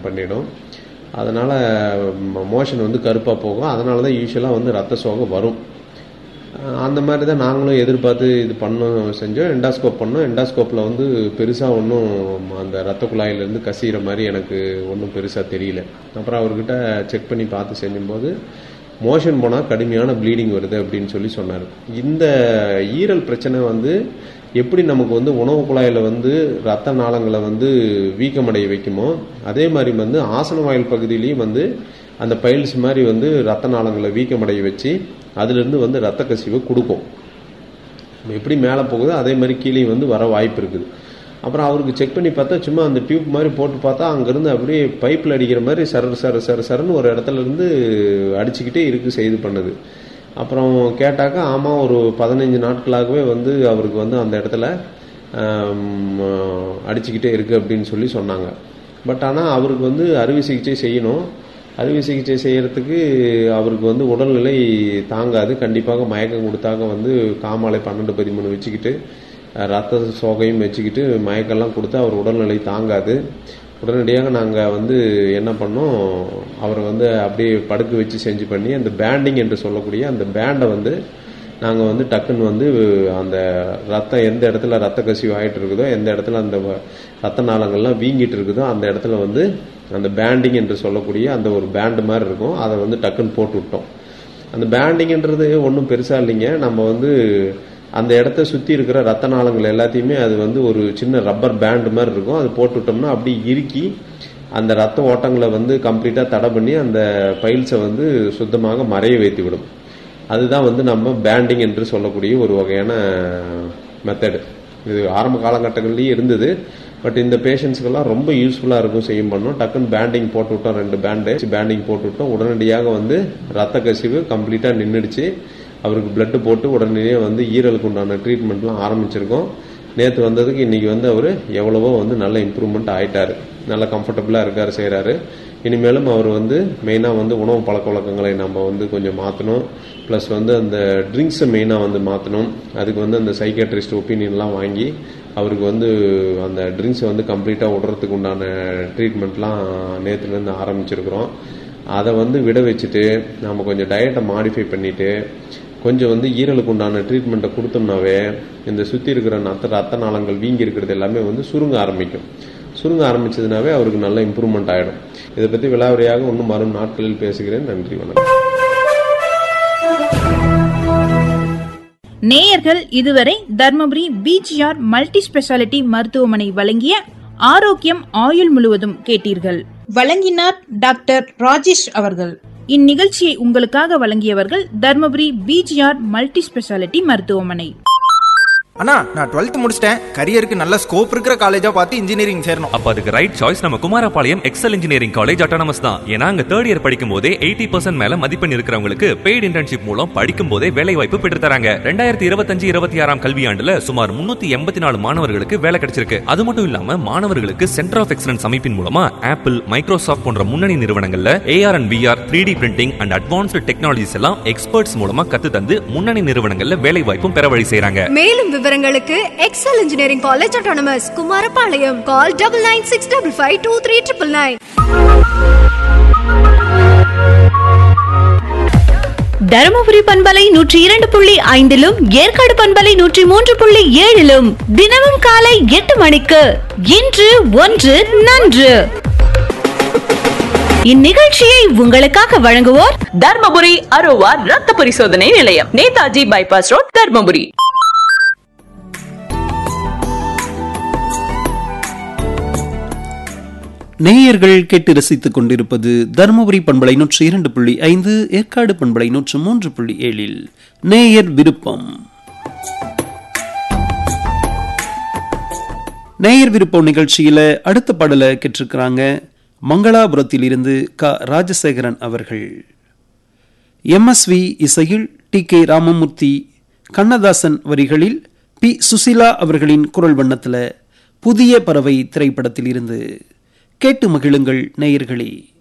பண்ணிடும் அதனால் மோஷன் வந்து கருப்பாக போகும் அதனால தான் யூஸ்வலாக வந்து ரத்த சோகை வரும் அஹ் அந்த மாதிரி தான் நாங்களும் எதிர்பார்த்து இது பண்ணோம் செஞ்சோம் எண்டாஸ்கோப் பண்ணோம் எண்டாஸ்கோப்பில் வந்து பெருசாக ஒன்றும் அந்த ரத்த குழாயிலேருந்து கசிகிற மாதிரி எனக்கு ஒன்றும் பெருசாக தெரியல அப்புறம் அவர்கிட்ட செக் பண்ணி பார்த்து செஞ்சும்போது மோஷன் போனால் கடுமையான ப்ளீடிங் வருது அப்படின்னு சொல்லி சொன்னார் இந்த ஈரல் பிரச்சனை வந்து எப்படி நமக்கு வந்து உணவு குழாயில் வந்து ரத்த நாளங்களை வந்து வீக்கமடைய வைக்குமோ அதே மாதிரி வந்து ஆசன வாயில் பகுதியிலையும் வந்து அந்த பைல்ஸ் மாதிரி வந்து ரத்த நாளங்களை வீக்கமடைய வச்சு அதிலிருந்து வந்து ரத்த கசிவை கொடுக்கும் எப்படி மேலே போகுதோ அதே மாதிரி கீழே வந்து வர வாய்ப்பு இருக்குது அப்புறம் அவருக்கு செக் பண்ணி பார்த்தா சும்மா அந்த டியூப் மாதிரி போட்டு பார்த்தா அங்கேருந்து அப்படியே பைப்பில் அடிக்கிற மாதிரி சர சர சர சரன்னு ஒரு இடத்துல இருந்து அடிச்சுக்கிட்டே இருக்கு செய்து பண்ணுது அப்புறம் கேட்டாக்கா ஆமாம் ஒரு பதினஞ்சு நாட்களாகவே வந்து அவருக்கு வந்து அந்த இடத்துல ஆம், அடிச்சுக்கிட்டே இருக்கு அப்படின்னு சொல்லி சொன்னாங்க பட் ஆனால் அவருக்கு வந்து அறுவை சிகிச்சை செய்யணும் அறுவை சிகிச்சை செய்யறதுக்கு அவருக்கு வந்து உடல்நிலை தாங்காது கண்டிப்பாக மயக்கம் கொடுத்தாக்க வந்து காமாலை பன்னெண்டு பதிமூணு வச்சுக்கிட்டு அஹ், ரத்த சோகையும் வச்சுக்கிட்டு மயக்கம்லாம் கொடுத்தா அவர் உடல்நிலை தாங்காது உடனடியாக நாங்கள் வந்து என்ன பண்ணோம் அவரை வந்து அப்படியே படுக்க வச்சு செஞ்சு பண்ணி அந்த பேண்டிங் என்று சொல்லக்கூடிய அந்த பேண்டை வந்து நாங்கள் வந்து டக்குன்னு வந்து அந்த ரத்தம் எந்த இடத்துல ரத்த கசிவு ஆகிட்டு இருக்குதோ எந்த இடத்துல அந்த வ- ரத்த நாளங்கள்லாம் வீங்கிட்டு இருக்குதோ அந்த இடத்துல வந்து அந்த பேண்டிங் என்று சொல்லக்கூடிய அந்த ஒரு பேண்டு மாதிரி இருக்கும் அதை வந்து டக்குன்னு போட்டு விட்டோம் அந்த பேண்டிங்ன்றது ஒன்றும் பெருசாக இல்லைங்க நம்ம வந்து அந்த இடத்த சுற்றி இருக்கிற ரத்த நாளங்கள் எல்லாத்தையுமே அது வந்து ஒரு சின்ன ரப்பர் பேண்ட் மாதிரி இருக்கும் அது போட்டு விட்டோம்னா அப்படியே இறுக்கி அந்த ரத்த ஓட்டங்களை வந்து கம்ப்ளீட்டாக தடை பண்ணி அந்த பைல்ஸை வந்து சுத்தமாக மறைய வைத்து விடும் அதுதான் வந்து நம்ம பேண்டிங் என்று சொல்லக்கூடிய ஒரு வகையான மெத்தடு இது ஆரம்ப காலகட்டங்கள்லேயும் இருந்தது பட் இந்த பேஷண்ட்ஸ்க்கெல்லாம் ரொம்ப யூஸ்ஃபுல்லாக இருக்கும் செய்யும் பண்ணோம் டக்குன்னு பேண்டிங் போட்டு விட்டோம் ரெண்டு பேண்டு பேண்டிங் போட்டு விட்டோம் உடனடியாக வந்து ரத்த கசிவு கம்ப்ளீட்டாக நின்றுடுச்சு அவருக்கு பிளட்டு போட்டு உடனடியே வந்து ஈரலுக்கு உண்டான ட்ரீட்மெண்ட்லாம் ஆரம்பிச்சிருக்கோம் நேற்று வந்ததுக்கு இன்னைக்கு வந்து அவர் எவ்வளவோ வந்து நல்ல இம்ப்ரூவ்மெண்ட் ஆயிட்டாரு நல்ல கம்ஃபர்டபுளாக இருக்காரு செய்கிறாரு இனிமேலும் அவர் வந்து மெயினாக வந்து உணவு பழக்க வழக்கங்களை நம்ம வந்து கொஞ்சம் மாற்றணும் ப்ளஸ் வந்து அந்த ட்ரிங்க்ஸை மெயினாக வந்து மாற்றணும் அதுக்கு வந்து அந்த சைக்கேட்ரிஸ்ட் ஒப்பீனியன்லாம் வாங்கி அவருக்கு வந்து அந்த ட்ரிங்க்ஸை வந்து கம்ப்ளீட்டாக விடுறதுக்கு உண்டான ட்ரீட்மெண்ட்லாம் நேற்றுலேருந்து ஆரம்பிச்சிருக்கிறோம் அதை வந்து விட வச்சுட்டு நம்ம கொஞ்சம் டயட்டை மாடிஃபை பண்ணிவிட்டு கொஞ்சம் வந்து ஈரலுக்கு உண்டான ட்ரீட்மெண்ட்டை கொடுத்தோம்னாவே இந்த சுற்றி இருக்கிற நத்த ரத்த நாளங்கள் வீங்கி இருக்கிறது எல்லாமே வந்து சுருங்க ஆரம்பிக்கும் சுருங்க ஆரம்பிச்சதுனாவே அவருக்கு நல்ல இம்ப்ரூவ்மெண்ட் ஆகிடும் இதை பற்றி விலாவரியாக இன்னும் வரும் நாட்களில் பேசுகிறேன் நன்றி வணக்கம் நேயர்கள் இதுவரை தர்மபுரி பிஜிஆர் மல்டி ஸ்பெஷாலிட்டி மருத்துவமனை வழங்கிய ஆரோக்கியம் ஆயுள் முழுவதும் கேட்டீர்கள் வழங்கினார் டாக்டர் ராஜேஷ் அவர்கள் இந்நிகழ்ச்சியை உங்களுக்காக வழங்கியவர்கள் தர்மபுரி பிஜிஆர் மல்டி ஸ்பெஷாலிட்டி மருத்துவமனை அண்ணா நான் டுவெல்த் முடிச்சிட்டேன் கரியருக்கு நல்ல ஸ்கோப் இருக்கிற காலேஜா பார்த்து இன்ஜினியரிங் சேரணும் அப்ப அதுக்கு ரைட் சாய்ஸ் நம்ம Kumarapalayam Excel engineering college autonomous தான் ஏன்னா அங்க தேர்ட் இயர் படிக்கும் போதே எயிட்டி பர்சன்ட் மேல மதிப்பெண் இருக்கிறவங்களுக்கு பெய்டு இன்டர்ன்ஷிப் மூலம் படிக்கும் போதே வேலை வாய்ப்பு பெற்று தராங்க ரெண்டாயிரத்தி இருபத்தஞ்சு இருபத்தி ஆறாம் கல்வியாண்டுல சுமார் முன்னூத்தி எண்பத்தி நாலு மாணவர்களுக்கு வேலை கிடைச்சிருக்கு அது மட்டும் இல்லாம மாணவர்களுக்கு சென்டர் ஆஃப் எக்ஸலன்ஸ் அமைப்பின் மூலமா ஆப்பிள் மைக்ரோசாஃப்ட் போன்ற முன்னணி நிறுவனங்கள்ல AR and VR three D printing and advanced technologies எல்லாம் எக்ஸ்பர்ட்ஸ் மூலமா கத்து தந்து முன்னணி நிறுவனங்கள்ல வேலை வாய்ப்பும் பெற வழி செய்றாங்க மேலும் விவரங்களுக்கு Excel engineering college autonomous Kumarapalayam call double nine six double five two three triple nine Dharmapuri பண்பலை நூற்றி இரண்டு புள்ளி ஐந்திலும் ஏற்காடு பண்பலை நூற்றி மூன்று புள்ளி ஏழிலும் தினமும் காலை எட்டு மணிக்கு இன்று ஒன்று நன்று இந்நிகழ்ச்சியை உங்களுக்காக வழங்குவோர் தர்மபுரி அரோவா ரத்த பரிசோதனை நிலையம் நேதாஜி பைபாஸ் ரோட் தர்மபுரி நேயர்கள் கேட்டு ரசித்துக் கொண்டிருப்பது தருமபுரி பண்பலை நூற்று இரண்டு புள்ளி ஐந்து ஏற்காடு பண்பலை நூற்று மூன்று புள்ளி ஏழில் நேயர் விருப்பம் நேயர் விருப்பம் நிகழ்ச்சியில அடுத்த பாடலை கேட்டிருக்கிறாங்க மங்களாபுரத்தில் இருந்து க ராஜசேகரன் அவர்கள் எம்எஸ்வி இசையில் டி கே ராமமூர்த்தி கண்ணதாசன் வரிகளில் பி சுசிலா அவர்களின் குரல் வண்ணத்துல புதிய பறவை திரைப்படத்தில் இருந்து கேட்டு மகிழுங்கள் நேயர்களே